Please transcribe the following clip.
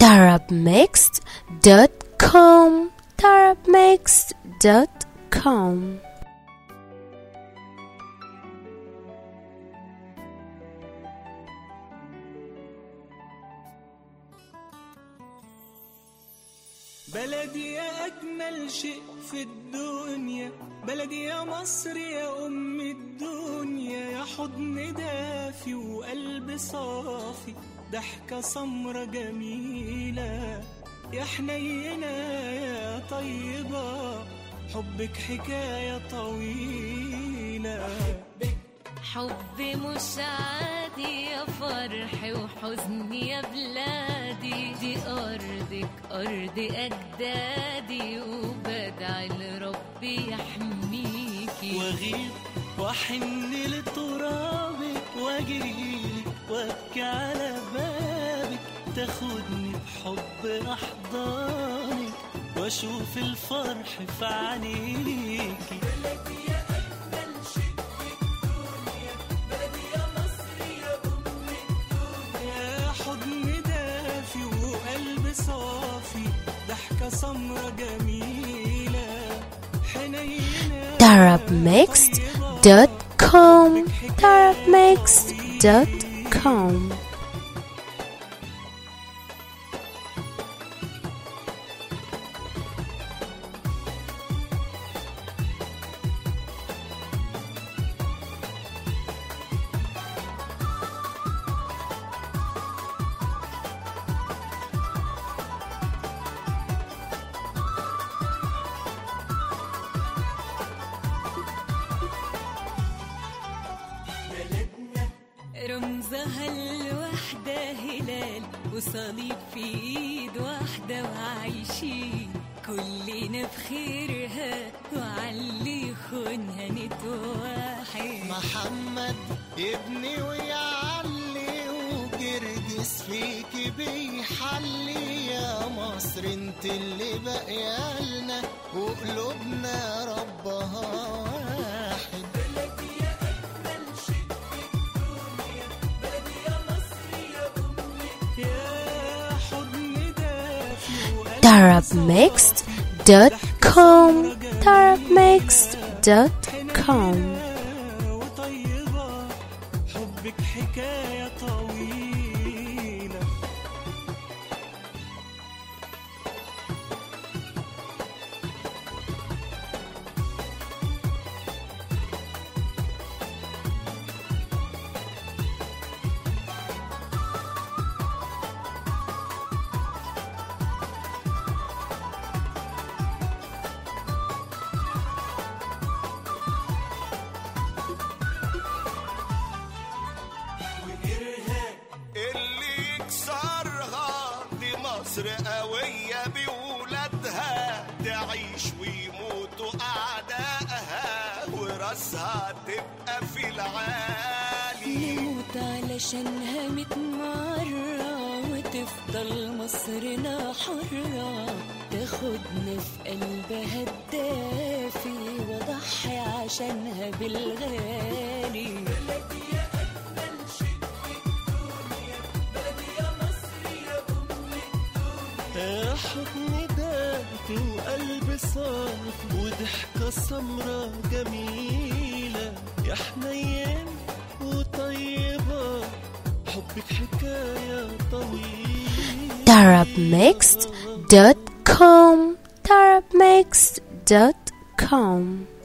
darabmixed.com darabmixed.com بلدي يا أجمل شيء في الدنيا بلدي يا مصر يا أم الدنيا يا حضن دافي وقلب صافي ضحكة سمرة جميلة يا حنينة يا طيبة حبك حكاية طويلة حب مش عادي يا فرح وحزن يا بلادي دي أرضك أرض أجدادي وبدعي لربي يحميكي واغيب واحن لترابك واجريلك وابكي على بابك تاخدني بحب احضانك واشوف الفرح في عينيكي يا حضن دافي وقلب صافي ضحكة سمرة جميلة حنينة darabmixed.com darabmixed.com رمزها الوحدة هلال وصليب في ايد واحدة وعايشين كلنا بخيرها وعلي خونها نتوحد محمد ابني ويعلي وجرجس فيك بيحلي يا مصر انت اللي بقيالنا وقلوبنا ربها واحد يا حضن دافي وقلب darabmixed.com darabmixed.com وطيبة حبك حكاية طويلة اللي يكسرها دي مصر قوية بولادها تعيش ويموتوا أعدائها وراسها تبقى في العالي نموت علشانها ميت مرة وتفضل مصرنا حرة تاخدنا في قلبها الدافي وضحي عشانها بالغالي يا حضن دافي وقلب صافي وضحكة سمرة جميلة يا حنين وطيبة حبك حكاية طويلة darabmixed.com darabmixed.com